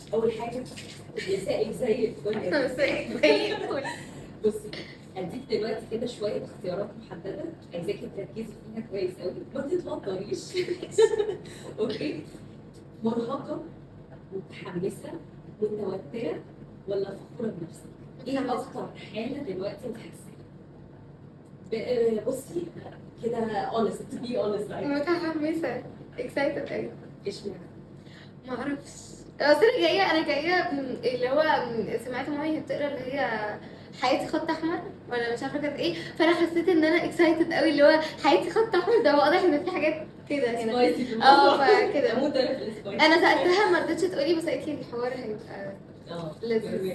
اول حاجه مسائك زي الفل زي الفل بصي هديك دلوقتي كده شويه اختيارات محدده عايزاكي تركزي فيها كويس قوي ما تتوتريش اوكي مرهقه متحمسه متوتره ولا فخوره بنفسك؟ ايه متحمسة. اكتر حاله دلوقتي انت حاساها؟ ب- بصي كده اونست بي اونست متحمسة اكسايتد قوي اشمعنى؟ ما اعرفش بس انا جايه انا جايه من- اللي هو من- سمعت مامي هي بتقرا اللي هي حياتي خط احمر ولا مش عارفه كانت ايه فانا حسيت ان انا اكسايتد قوي اللي هو حياتي خط احمر ده واضح ان في حاجات كده هنا سبايسي في اه الموضوع فكده اموت انا في السبايسي انا سالتها ما رضتش تقولي بس قالت لي الحوار هيبقى اه لذيذ.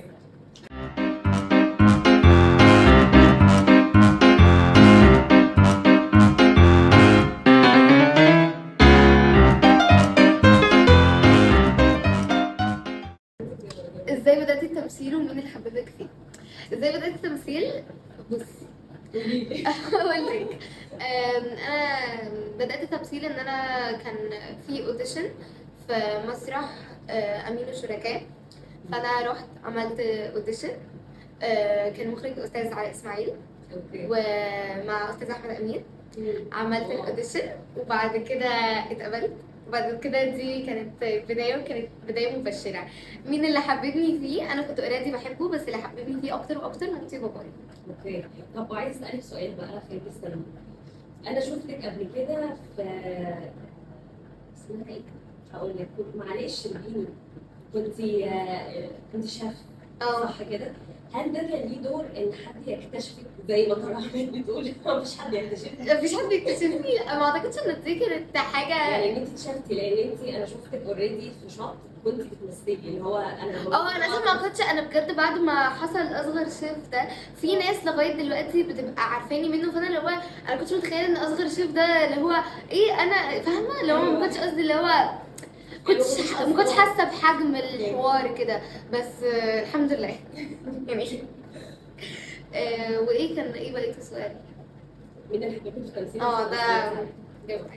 ازاي بداتي التمثيل ومين اللي حببك فيه ازاي بدات التمثيل بصي اقول لك أم، انا بدات التمثيل ان انا كان في اوديشن في مسرح آه، امين الشركاء فانا رحت عملت اوديشن آه، كان مخرج استاذ علاء اسماعيل اوكي ومع استاذ احمد امين عملت الاوديشن وبعد كده اتقبلت وبعد كده دي كانت بدايه وكانت بدايه مبشره مين اللي حببني فيه انا كنت اوريدي بحبه بس اللي حببني فيه اكتر واكتر مامتي وبابايا اوكي طب وعايز اسالك سؤال بقى خارج السينما انا شفتك قبل كده في اسمها ايه؟ هقول لك كنت معلش شربيني كنت كنت شيف اه صح كده؟ هل ده كان ليه دور ان حد يكتشفك زي ما طارق احمد بتقول مفيش حد يكتشفك مفيش حد يكتشفني لا، ما اعتقدش ان دي كانت حاجه يعني ان انت اكتشفتي لان انت انا شفتك اوريدي في شط كنت بتمثلي اللي هو انا اه انا اصلا ما كنتش انا بجد بعد ما حصل اصغر شيف ده في ناس لغايه دلوقتي بتبقى عارفاني منه فانا اللي هو انا كنتش متخيله ان اصغر شيف ده اللي هو ايه انا فاهمه اللي هو ما كنتش قصدي اللي هو كنتش ما كنتش حاسه بحجم الحوار كده بس آه، الحمد لله يعني آه، وايه كان ايه بقيه السؤال مين اللي حبيبك في التمثيل؟ اه ده جاوب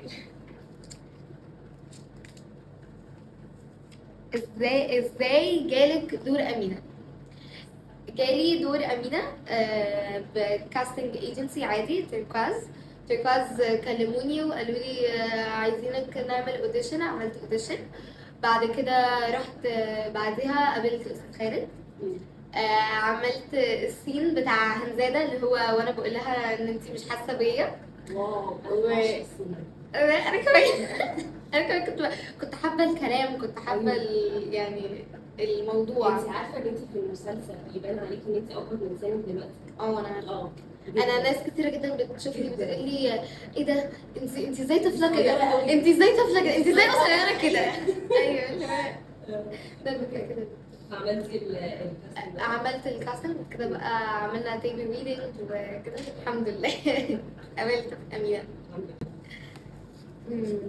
ازاي ازاي جالك دور امينه جالي دور امينه آه، بكاستنج ايجنسي عادي تركواز تركواز كلموني وقالوا لي آه، عايزينك نعمل اوديشن عملت اوديشن بعد كده رحت آه، بعدها قابلت استاذ خالد آه، عملت السين بتاع هنزاده اللي هو وانا بقول لها ان انت مش حاسه بيا واو و- انا بعشق السينما. انا كمان انا كمان كنت كنت حابه الكلام كنت حابه ال- يعني الموضوع انت عارفه ان انت في المسلسل يبان عليكي ان انت اكبر من سنك دلوقتي اه انا عارفة. اه انا ناس كتيره جدا بتشوفني بتقول لي ايه ده انت انت ازاي طفله صغيرة كده أوي. انت ازاي طفله كده انت ازاي قصيره كده ايوه اللي هو ده بيبقى كده عملتي ال- الكاستنج ده؟ عملت الكاستنج كده بقى عملنا تيبل ريدنج وكده الحمد لله قابلت امينه الحمد لله. مم.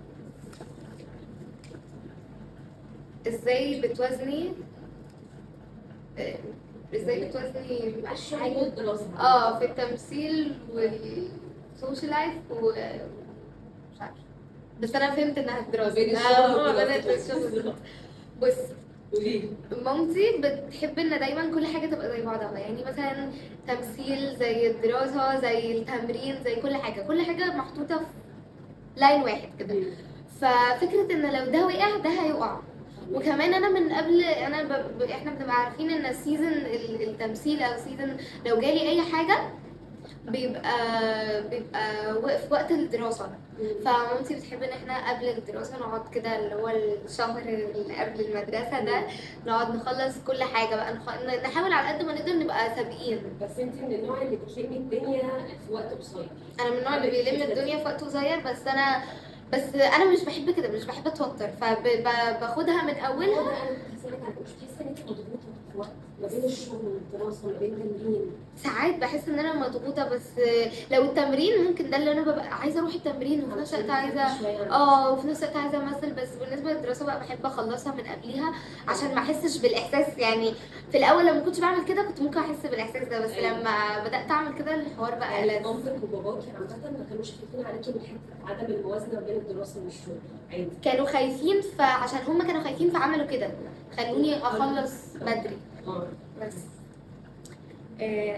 ازاي بتوازني آه، ازاي بتوازني الشغل والدراسه اه في التمثيل والسوشيال لايف و مش عارفه بس انا فهمت انها الدراسه بين الشغل اه والدراسة. بدات الشغل بص قولي مامتي بتحب ان دايما كل حاجه تبقى زي بعضها يعني مثلا تمثيل زي الدراسه زي التمرين زي كل حاجه كل حاجه محطوطه في لاين واحد كده ففكره ان لو ده وقع ده هيقع وكمان انا من قبل انا ب... ب... احنا بنبقى عارفين ان السيزون ال- التمثيل او سيزون لو جالي اي حاجه بيبقى بيبقى وقف وقت الدراسه فمامتي بتحب ان احنا قبل الدراسه نقعد كده اللي هو الشهر اللي قبل المدرسه ده نقعد نخلص كل حاجه بقى نخ... نحاول على قد ما نقدر نبقى سابقين بس انت من النوع اللي بتلمي الدنيا في وقت قصير انا من النوع اللي بيلم الدنيا في وقت قصير بس انا بس انا مش بحب كده مش بحب اتوتر فباخدها من هو اولها ده انا كنت هسألك على مش تحسه ان انت مضغوطه في وقت ما بين الشغل والدراسه ما بين تمرين ساعات بحس ان انا مضغوطه بس لو التمرين ممكن ده اللي انا ببقى عايزه اروح التمرين وفي نفس الوقت عايزه شوية. اه وفي نفس الوقت عايزه امثل بس بالنسبه للدراسه بقى بحب اخلصها من قبليها عشان ما احسش بالاحساس يعني في الاول لما كنتش بعمل كده كنت ممكن احس بالاحساس ده بس أيوة. لما بدات اعمل كده الحوار بقى يعني لذ مامتك وباباكي عامة ما كانوش خايفين عليكي من حتة عدم الموازنة بين الدراسة والشغل عادي كانوا خايفين فعشان هم كانوا خايفين فعملوا كده خلوني اخلص بدري اه بس آه،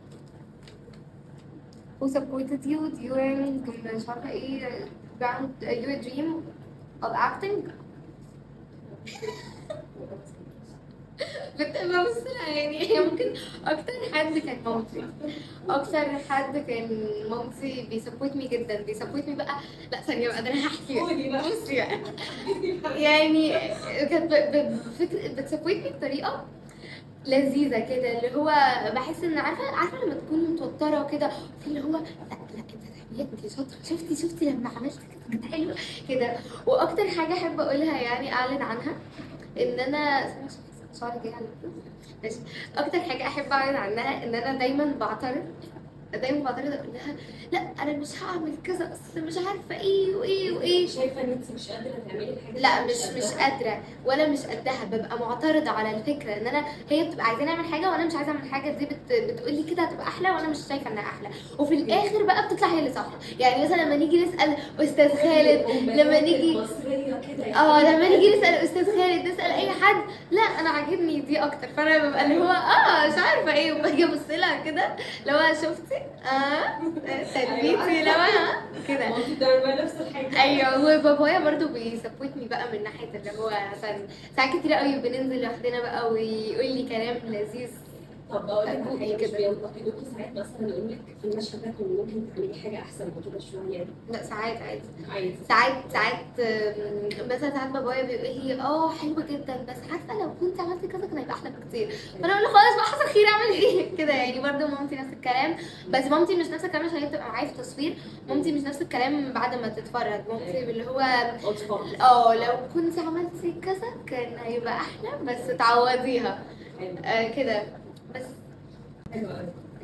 who supported you during مش عارفة ايه ground your dream of acting بتبقى ممثلة يعني هي ممكن أكتر حد كان مامتي أكتر حد كان مامتي بيسبورت مي جدا بيسبورت مي بقى لا ثانية بقى ده أنا هحكي قولي بقى. بصي بقى يعني كانت ب- ب- بفكر بتسبورت مي بطريقة لذيذة كده اللي هو بحس ان عارفة عارفة لما تكوني متوترة وكده في اللي هو لا لا انت تعملي انت شاطرة شفتي شفتي لما عملت كده كانت حلوة كده واكتر حاجة احب اقولها يعني اعلن عنها ان انا استنى عشان شعري جاي على ماشي اكتر حاجة احب اعلن عنها ان انا دايما بعترض دايما بعترض اقول لها لا انا مش هعمل كذا اصل مش عارفة ايه وايه وايه شايفة ان انت مش قادرة تعملي الحاجة لا اللي مش مش قادرة؟ قادره ولا مش قدها ببقى معترضه على الفكره ان انا هي بتبقى عايزاني اعمل حاجه وانا مش عايزه اعمل حاجه دي بت بتقول لي كده هتبقى احلى وانا مش شايفه انها احلى وفي الاخر بقى بتطلع هي اللي صح يعني مثلا لما نيجي نسال استاذ خالد لما نيجي مصرية كده اه لما نيجي نسال استاذ خالد نسال اي حد لا انا عاجبني دي اكتر فانا ببقى اللي هو اه مش عارفه ايه وباجي ابص لها كده لو شفتي اه تربيتي لو ها كده مامتي بتعمل معايا نفس الحاجة ايوه وبابايا برضو بيسبورتني بقى من ناحيه اللي هو مثلا ساعات كتير قوي بننزل لوحدنا بقى ويقول لي كلام لذيذ طب اقول لك على أبوكي حاجة مش كده. بينتقدوكي ساعات مثلا يقول لك في المشهد ده كان ممكن تعملي حاجة أحسن من كده شوية لا ساعات عادي عادي ساعات ساعات آم، مثلا ساعات بابايا بيقول لي اه حلو جدا بس عارفه لو كنت عملت كذا كان هيبقى احلى بكتير فانا اقول له خلاص بقى حصل خير اعمل ايه كده يعني برضو مامتي نفس الكلام بس مامتي مش نفس الكلام عشان هي بتبقى معايا في التصوير مامتي مش نفس الكلام بعد ما تتفرج مامتي اللي هو أطفال اه لو كنت عملتي كذا كان هيبقى احلى بس تعوضيها حلو آه كده بس حلو قوي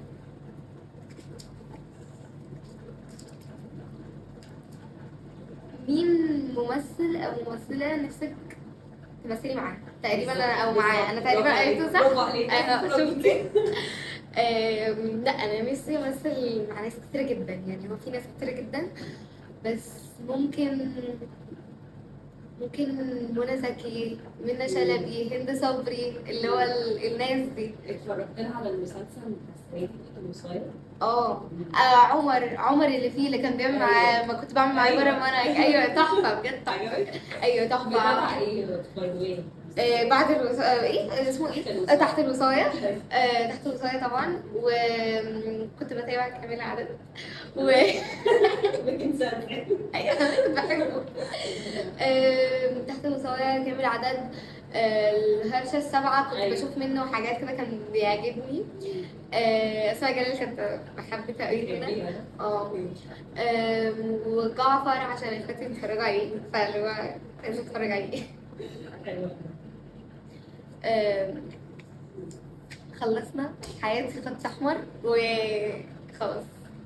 مين ممثل او ممثله نفسك تمثلي معاه تقريبا انا او معاه انا تقريبا برافو عليك، قلته صح برافو عليك. ايوه برافو شفتي آم، لا انا نفسي امثل مع ناس كتير جدا يعني هو في ناس كتير جدا بس ممكن ممكن منى زكي منى شلبي هند صبري اللي هو ال- الناس دي اتفرجت لها على المسلسل بتاع السنة دي كنت صغيرة اه آه، عمر عمر اللي فيه اللي كان بيعمل معاه ما كنت بعمل معاه أيوة. مرة وانا ايوه تحفة بجد تحفة عجبك؟ ايوه بتابع تحفة ايه باي ذا واي؟ آه، بعد الوص... آه، ايه اسمه ايه؟ آه، تحت الوصاية آه، تحت الوصاية طبعا وكنت بتابع كامل عدد و ممكن سنة أيوة، كنت بحبه آه، تحت الوصاية كامل عدد آه، الهرشة السبعة كنت أيوة. بشوف منه حاجات كده كان بيعجبني آه، اسماء جلال كانت بحبتها قوي كده اه آم، وجعفر عشان اخواتي بيتفرجوا عليه فاللي هو لازم اتفرج عليه حلو آم، خلصنا حياتي خط احمر وخلاص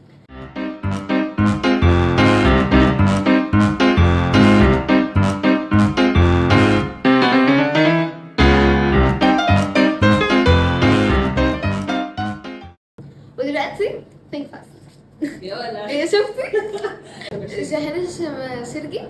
ودلوقتي think fast يا ولا ايه شفتي شهناز شم- شرقي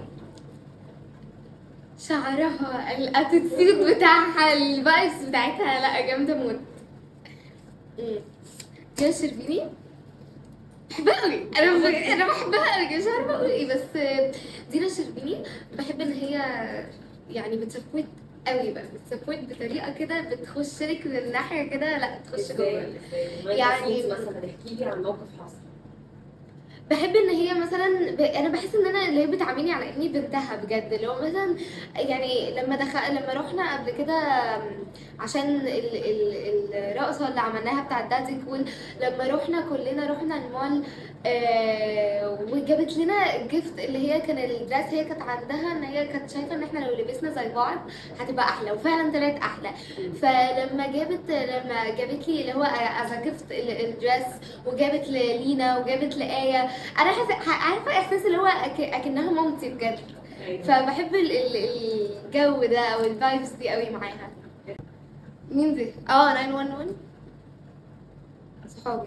شعرها الاتيتيود بتاعها الفايبس بتاعتها لا جامده موت مم. دينا الشربيني بحبها قوي انا بج... انا بحبها قوي مش عارفه اقول ايه بس دينا الشربيني بحب ان هي يعني بتسبورت قوي بقى بتسبورت بطريقه كده بتخش لك من ناحيه كده لا تخش جوه ازاي ازاي يعني- مثلا احكي لي عن موقف حصل بحب ان هي مثلا ب... انا بحس ان انا اللي هي بتعاملني على اني بنتها بجد اللي هو مثلا يعني لما دخل لما رحنا قبل كده عشان ال... ال... الرقصه اللي عملناها بتاعت دادي كول لما رحنا كلنا رحنا المول آه وجابت لنا جيفت اللي هي كان الدرس هي كانت عندها ان هي كانت شايفه ان احنا لو لبسنا زي بعض هتبقى احلى وفعلا طلعت احلى فلما جابت لما جابت لي اللي هو از جيفت الدرس وجابت لينا وجابت لآية انا حاسه عارفه احساس اللي هو أك... اكنها مامتي بجد أيوة. فبحب ال... ال... الجو ده او الفايبس دي قوي معاها مين دي اه 911 صحابي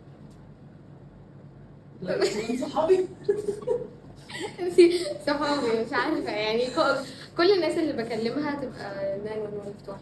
من صحابي انتي صحابي مش عارفه يعني ك- كل الناس اللي بكلمها تبقى 911 مفتوحه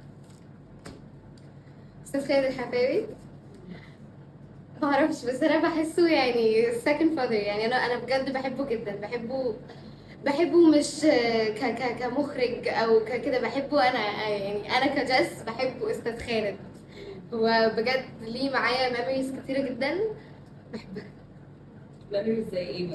استاذ خالد الحفاوي ما اعرفش بس انا بحسه يعني second father يعني انا انا بجد بحبه جدا بحبه بحبه مش ك ك كمخرج او ك- كده بحبه انا يعني انا كجس بحبه استاذ خالد هو بجد ليه معايا ميموريز كتيره جدا بحبها ميموريز زي ايه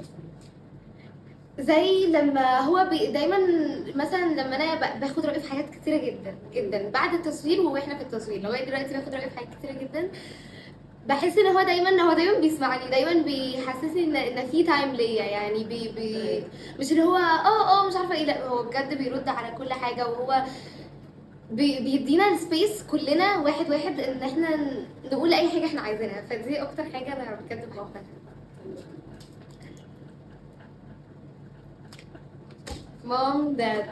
زي لما هو بي دايما مثلا لما انا ب- باخد رايه في حاجات كتيره جدا جدا بعد التصوير واحنا في التصوير لغايه دلوقتي باخد رايه في حاجات كتيره جدا بحس ان هو دايما هو دايما بيسمعني دايما بيحسسني ان ان في تايم ليا يعني بي بي مش اللي هو اه اه مش عارفه ايه لا هو بجد بيرد على كل حاجه وهو بي بيدينا السبيس كلنا واحد واحد ان احنا ن- نقول اي حاجه احنا عايزينها فدي اكتر حاجه انا بجد بحبها مام داد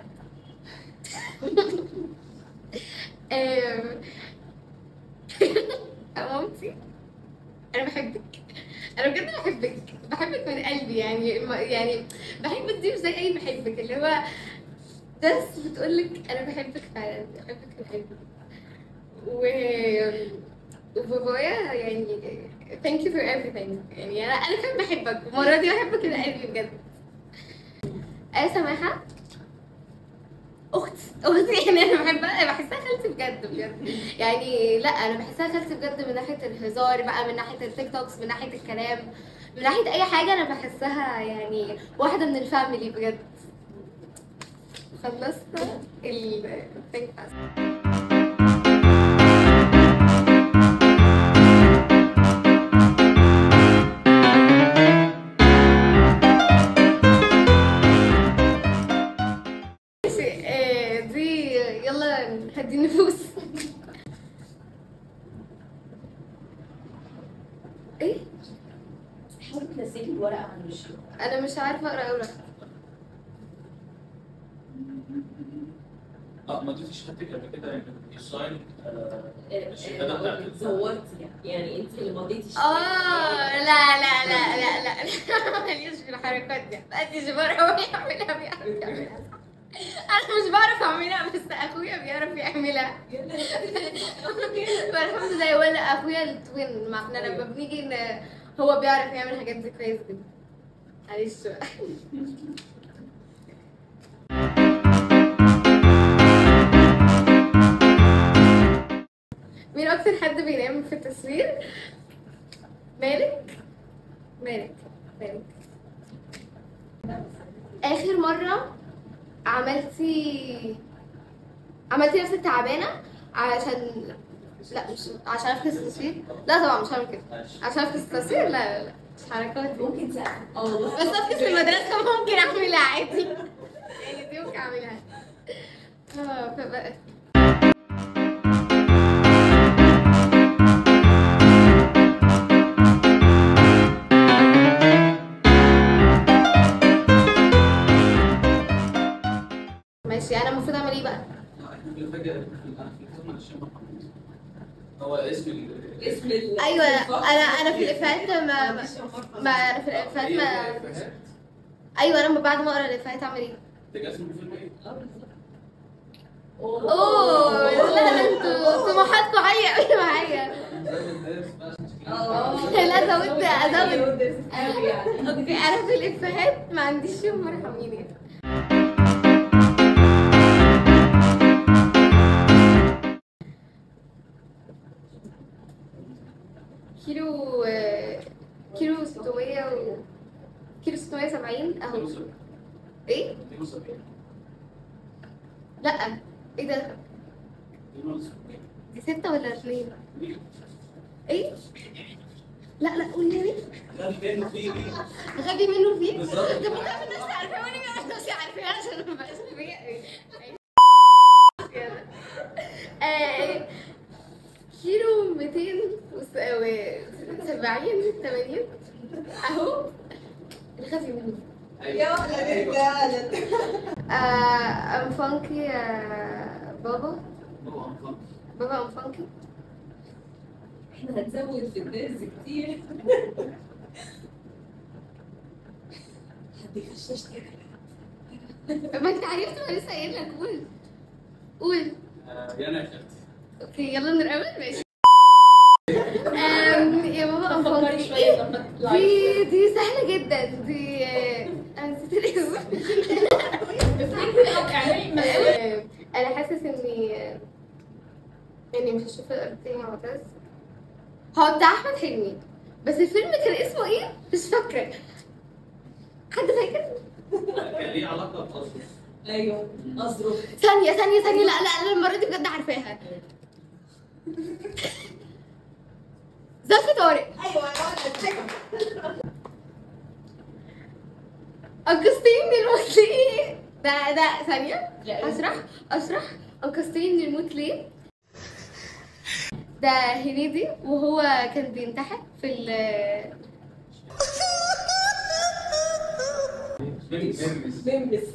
مامتي انا بحبك انا بجد بحبك بحبك من قلبي يعني ما- يعني بحبك دي مش زي اي بحبك اللي هو بس بتقولك انا بحبك فعلا بحبك بحبك و وبابايا يعني thank you for everything يعني انا انا كمان بحبك المره دي بحبك من قلبي بجد ايه سماحه اختي اختي يعني انا بحبها بحسها خالتي بجد بجد يعني لا انا بحسها خالتي بجد من ناحيه الهزار بقى من ناحيه التيك توكس من ناحيه الكلام من ناحيه اي حاجه انا بحسها يعني واحده من الفاميلي بجد خلصنا ال think fast. ماشي آه، دي يلا هدي النفوس ايه حاولي تنزلي الورقه عن وشي انا مش عارفه اقرا اوراق اه ما اديتيش حد قبل كده يعني الساين الشهاده آه، بتاعت آه، زورتي يعني انت اللي مضيتي اه لا لا لا لا لا ماليش في الحركات دي ماليش بعرف يعملها بيعرف يعملها انا مش بعرف اعملها بس اخويا بيعرف يعملها فالحمد لله ولا اخويا التوين ما احنا لما بنيجي ن- هو بيعرف يعمل الحاجات دي كويس جدا معلش بقى. مين اكتر حد بينام في التصوير مالك مالك مالك اخر مره عملتي عملتي نفسك تعبانه عشان لا مش عشان افكس التصوير لا طبعا مش هعمل كده عشان افكس التصوير لا لا لا مش حركات دي ممكن تسأل اه والله بس افكس المدرسه ممكن اعملها عادي يعني دي ممكن اعملها اه فبقى ماشي انا المفروض اعمل ايه بقى؟ اللي فاجئ انا في الكلمه الشيخ محمود هو اسم ال اسم ال ايوه انا انا في الافيهات ما ما, ما انا في الافيهات هي ما الإفيهات. ايوه انا بعد ما اقرا الافيهات اعمل ايه؟ ده جه اسم الفيلم ايه؟ اه بالظبط اوه لا لا انتوا طموحاتكم عاليه قوي معايا زي الناس بقى عشان كده. اه لا، زودت- أزود. يعني اوكي انا في الافيهات ما عنديش يوم مرحميني كيلو كيلو 600 و لا ايه ده دي ستة ولا اتنين ايه لا لا قولي لي غبي منه فيه بالظبط. طب ممكن اعمل نفسي عارفاه وانا بعمل نفسي عارفاه عشان ما بقاش غبية قوي آه، كيلو 270 80 اهو الغبي منه يا ولد الرجالة ام فانكي بابا بابا ام فانكي احنا هنزود في الدرس كتير حد يخشش كده ما انت عرفت ما لسه قايل لك قول قول يانا يا اختي اوكي يلا نتقابل ماشي أم، يا بابا ام فكري فانكي شويه لما تطلعي دي دي سهلة جدا دي آه، انا نسيت الاسم آه، انا حاسس اني اني مش هشوف الارض تاني يا معتز هو بتاع احمد حلمي بس الفيلم كان اسمه ايه؟ مش فاكرة حد فاكر؟ كان ليه علاقه بأصل ايوه اظرف ثانية ثانية ثانية لا لا انا المرة دي بجد عارفاها ظرف طارق ايوه يا ولد انقذتيني الموت ليه؟ ده ده ثانية لا اشرح اشرح انقذتيني الموت ليه؟ ده هنيدي وهو كان بينتحر في ال بمبس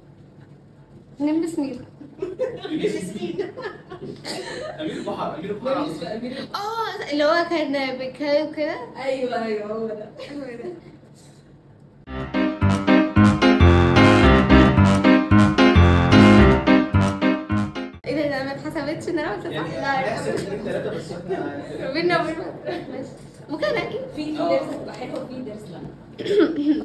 نلبس مين؟ امير بحر امير بحر بمبس في امير اه اللي هو كان بيتكلم كده ايوه ايوه هو ده ايه ده ده ما اتحسبتش ان انا قلت صح؟ يعني لا نحسب اثنين ثلاثه بس احنا بينا وبين ماشي ممكن الاقي في في آه. درس تبقى حلوه وفي درس لا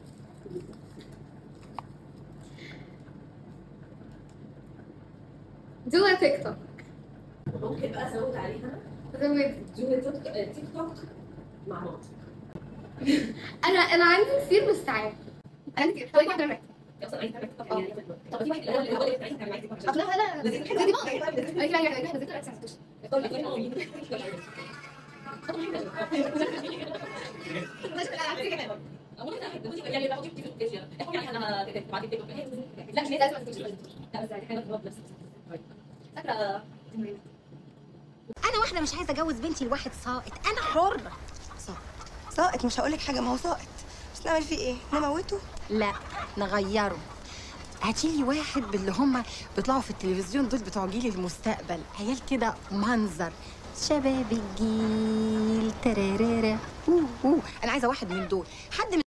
جوا تيك توك ممكن بقى ازود عليها زودي جوه تيك تيك توك مع ماما انا انا عندي كتير بس تعالى انا عندي كتير حوالي واحدة معاك. اصلا عايزه تعمل تيك توك يعني طب في واحد اللي هو اللي هو اللي بتاعتها كان معايا تيك توك اصل لا لا لازم دي دي بقى ايوه ايوه ايوه نزلت على اساس لا مش لازم لا بس حاجه في نفسك فاكره انا واحده مش عايزه اجوز بنتي لواحد ساقط انا حره ساقط مش هقول لك حاجه ما هو ساقط بس نعمل فيه ايه نموته لا نغيره هاتي لي واحد باللي هم بيطلعوا في التلفزيون دول بتوع جيل المستقبل عيال كده منظر شباب الجيل ترارارا أوه أوه. انا عايزه واحد من دول حد من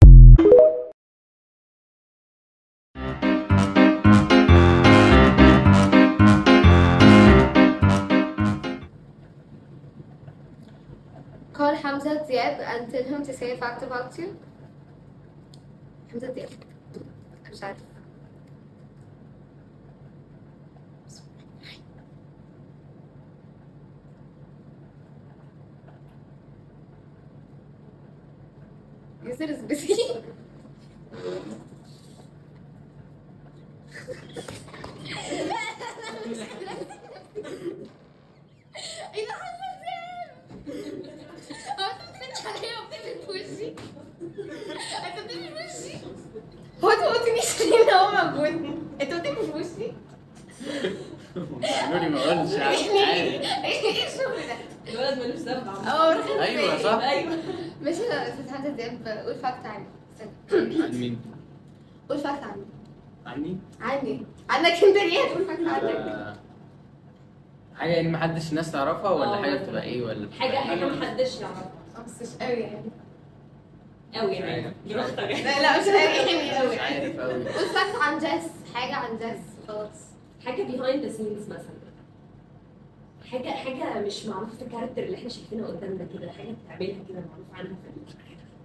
Call Hamza Diab and tell him to say a fact about you. Hamza Diab. مش عارف User is busy. ايه ده حمزة دياب؟ هو انت بتفتح عليا وبتقفل في وشي؟ انت بتقفل في وشي؟ هو انت ما قلتليش ليه ان هو موجود؟ انت بتقفل في وشي؟ قالوا لي ما قلتش عادي ايه الشغل ده؟ الولد ملوش ذنب عم اه رخم ايوه ازاي؟ صح ايوه ماشي يا استاذ حمزة دياب قول فاكت عني استنى. عن مين؟ قول فاكت عني عني؟ عني عنك انت ليه هتقول فاكت عنك؟ آه، حاجة يعني محدش الناس تعرفها ولا آه. حاجة بتبقى ايه ولا بتبقى حاجه إيه؟ حاجه محدش يعرفها اه بس مش قوي يعني قوي يعني براحتك لا لا مش قوي يعني قوي مش عارف أوي قول فاكت عن جاس حاجة عن جاس خلاص حاجه behind the scenes مثلا حاجه حاجه مش معروفه في الكاركتر اللي احنا شايفينها قدامنا كده حاجه بتعملها كده معروف عنها في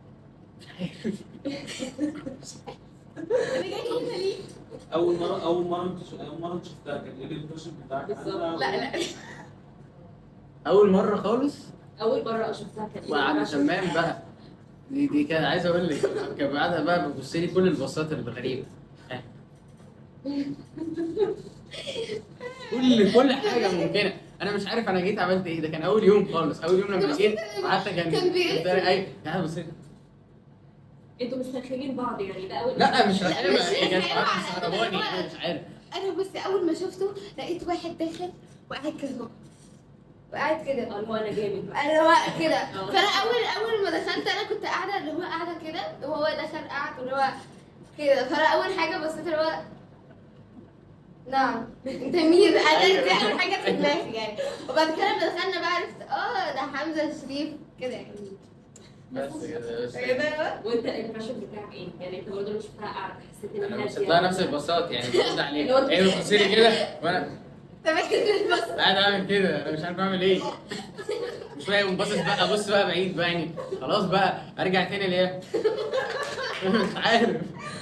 انا جاي هنا ليه؟ اول مره اول مره انت اول مره انت شفتها كان ايه الامبريشن بتاعك بالظبط. لا لا أول مرة خالص اول مره شفتها كان وعلى شمام بقى دي دي كان عايز أقول لك كان بعدها بقى بتبص لي كل البصات الغريبة كل كل حاجه ممكنه انا مش عارف انا جيت عملت ايه ده كان اول يوم خالص اول يوم لما جيت حتى كان كان بيقلب. اي يعني بس انتوا مسترخمين بعض يعني ده اول لا مش لا، رخامه مش هي كانت رخامة، قاعدة أنا- مستغرباني أنا- انا مش عارف انا بس اول ما شفته لقيت واحد داخل وقاعد كده اهو. وقاعد كده اه اللي هو انا جامد بقى انا هو كده فانا اول اول ما دخلت انا كنت قاعده اللي هو قاعده كده وهو دخل قعد اللي هو كده فانا اول حاجه بصيت اللي هو نعم انت مين؟ انا دي اول حاجه في دماغي يعني وبعد كده لما دخلنا بقى عرفت اه ده حمزه شريف كده يعني بس كده بس كده وانت الامبريشن بتاعك ايه؟ يعني انت برضه مش شفتها قاعده حسيت ان انا هي بصيت لها نفس البساط يعني برد عليها اللي هو- هي بتبص لي كده وانا طب احنا بس قاعد اعمل كده انا مش عارف اعمل ايه مش فاهم باصص بقى ابص بقى بعيد بقى يعني خلاص بقى ارجع تاني ليه مش عارف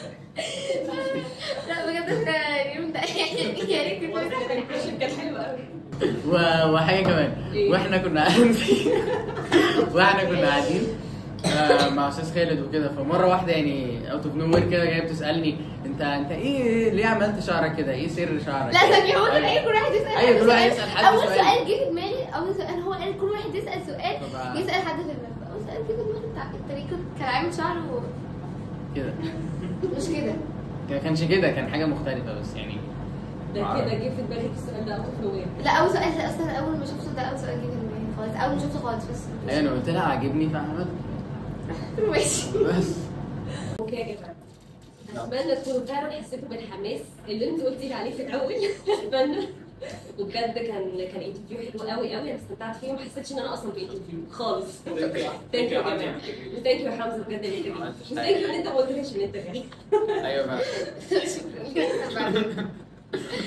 لا بجد كان اليوم ده يعني يا ريت كنت الامبريشن كان حلو قوي و- وحاجه كمان إيه؟ واحنا كنا قاعدين واحنا كنا قاعدين آه، مع استاذ خالد وكده فمره واحده يعني اوت اوف نو وير كده جايه بتسالني انت انت ايه ليه عملت شعرك كده ايه سر شعرك لا ثانية هو كان قايل كل واحد يسأل أيوة، حد كل واحد سؤال. يسأل حد أول سؤال. سؤال جه في دماغي أول سؤال هو قال كل واحد يسأل سؤال فبقى- يسأل حد في دماغه أول سؤال جه في دماغي بتاع أنت ليه كنت كان عامل شعره كده مش كده ما كانش كده كان حاجه مختلفه بس يعني ده كده جه في دماغك السؤال ده اوت اوف لا أول سؤال أصلا أول ما شفته ده أول سؤال جه في دماغي خالص أول ما شفته خالص بس ايوه انا قلت لها عاجبني فعملت ماشي بس اوكي يا جماعه اتمنى تكونوا فعلا حسيتوا بالحماس اللي انت قلتي لي عليه في الاول اتمنى وبجد كان كان انترفيو حلو قوي قوي انا استمتعت فيه وما حسيتش ان انا اصلا في انترفيو خالص ثانك يو يا جماعه وثانك يو يا حمزه بجد ان انت جيت وثانك يو ان انت ما قلتليش ان انت جاي ايوه بقى